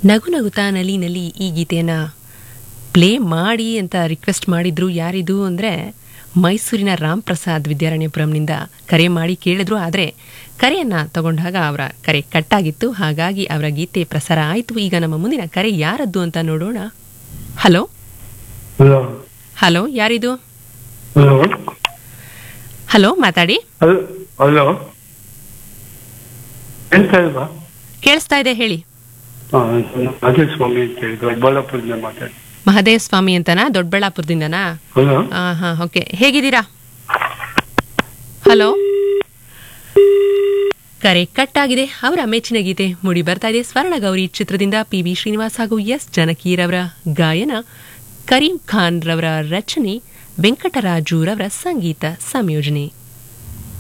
ನಗು ನಗುತ್ತಾ ನಲಿ ನಲಿ ಈ ಗೀತೆಯನ್ನು ಪ್ಲೇ ಮಾಡಿ ಅಂತ ರಿಕ್ವೆಸ್ಟ್ ಮಾಡಿದ್ರು ಯಾರಿದು ಅಂದರೆ ಮೈಸೂರಿನ ರಾಮ್ ಪ್ರಸಾದ್ ವಿದ್ಯಾರಣ್ಯಪುರಂನಿಂದ ಕರೆ ಮಾಡಿ ಕೇಳಿದ್ರು ಆದರೆ ಕರೆಯನ್ನು ತಗೊಂಡಾಗ ಅವರ ಕರೆ ಕಟ್ಟಾಗಿತ್ತು ಹಾಗಾಗಿ ಅವರ ಗೀತೆ ಪ್ರಸಾರ ಆಯಿತು ಈಗ ನಮ್ಮ ಮುಂದಿನ ಕರೆ ಯಾರದ್ದು ಅಂತ ನೋಡೋಣ ಹಲೋ ಹಲೋ ಹಲೋ ಯಾರಿದು ಹಲೋ ಹಲೋ ಮಾತಾಡಿ ಹಲೋ ಹಲೋ ಎಂತ ಇಲ್ವಾ ಕೇಳಿಸ್ತಾ ಇದೆ ಹೇಳಿ ಹಾಂ ಅದೇ ಸ್ವಾಮಿ ಅಂತ ಹೇಳಿ ದೊಡ್ಡಬಳ್ಳಾಪುರದಿಂದ ಮಾತಾಡಿ ಮಹದೇವ ಸ್ವಾಮಿ ಅಂತನಾ ದೊಡ್ಡಬಳ್ಳಾಪುರದಿಂದನಾ ಹಲೋ ಹಾಂ ಹಾಂ ಓಕೆ ಹೇಗಿದ್ದೀರಾ ಹಲೋ ಕರೆ ಕಟ್ಟಾಗಿದೆ ಅವರ ಮೆಚ್ಚಿನ ಗೀತೆ ಮೂಡಿ ಬರ್ತಾ ಇದೆ ಸ್ವರ್ಣ ಗೌರಿ ಚಿತ್ರದಿಂದ ಪಿ ವಿ ಶ್ರೀನಿವಾಸ್ ಹಾಗೂ ಎಸ್ ಜಾನಕಿರವರ ಗಾಯನ ಕರೀಂ ಖಾನ್ ರವರ ರಚನೆ ವೆಂಕಟರಾಜು ರವರ ಸಂಗೀತ ಸಂಯೋಜನೆ